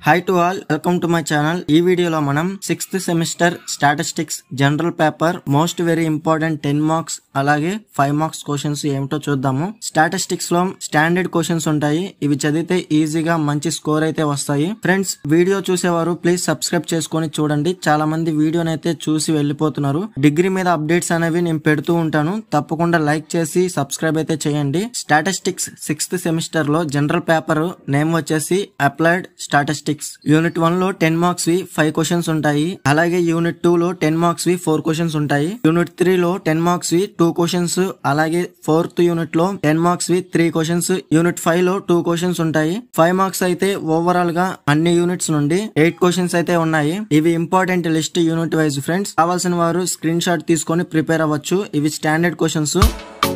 hi to all welcome to my channel ఈ వీడియోలో మనం sixth semester statistics general paper most very important ten marks అలాగే five marks questions ఏమిటో చూద్దాము statistics లో స్టాండర్డ్ క్వశ్చన్స్ ఉంటాయి ఇవి చదివితే ఈజీగా మంచి స్కోర్ అయితే వస్తాయి ఫ్రెండ్స్ వీడియో చూసేవారు ప్లీజ్ సబ్స్క్రైబ్ చేసుకొని చూడండి చాలా మంది వీడియోని అయితే చూసి వెళ్ళిపోతున్నారు డిగ్రీ మీద అప్డేట్స్ అనేవి నేను పెడుతూ ఉంటాను తప్పకుండా లైక్ చేసి సబ్స్క్రైబ్ అయితే చేయండి స్టాటిస్టిక్స్ సిక్స్త్ సెమిస్టర్ లో జనరల్ పేపర్ నేమ్ వచ్చేసి అప్లైడ్ స్టాటిస్టిక్స్ యూనిట్ వన్ లో టెన్ మార్క్స్ వి ఫైవ్ క్వశ్చన్స్ ఉంటాయి అలాగే యూనిట్ టూ లో టెన్ మార్క్స్ వి ఫోర్ క్వశ్చన్స్ ఉంటాయి యూనిట్ త్రీ లో టెన్ మార్క్స్ వి టూ క్వశ్చన్స్ అలాగే ఫోర్త్ యూనిట్ లో టెన్ మార్క్స్ వి త్రీ క్వశ్చన్స్ యూనిట్ ఫైవ్ లో టూ క్వశ్చన్స్ ఉంటాయి ఫైవ్ మార్క్స్ అయితే ఓవరాల్ గా అన్ని యూనిట్స్ నుండి ఎయిట్ క్వశ్చన్స్ అయితే ఉన్నాయి ఇవి important list unit wise friends కావాల్సిన వారు స్క్రీన్ షాట్ తీసుకొని ప్రిపేర్ అవ్వచ్చు ఇవి స్టాండర్డ్ క్వశ్చన్స్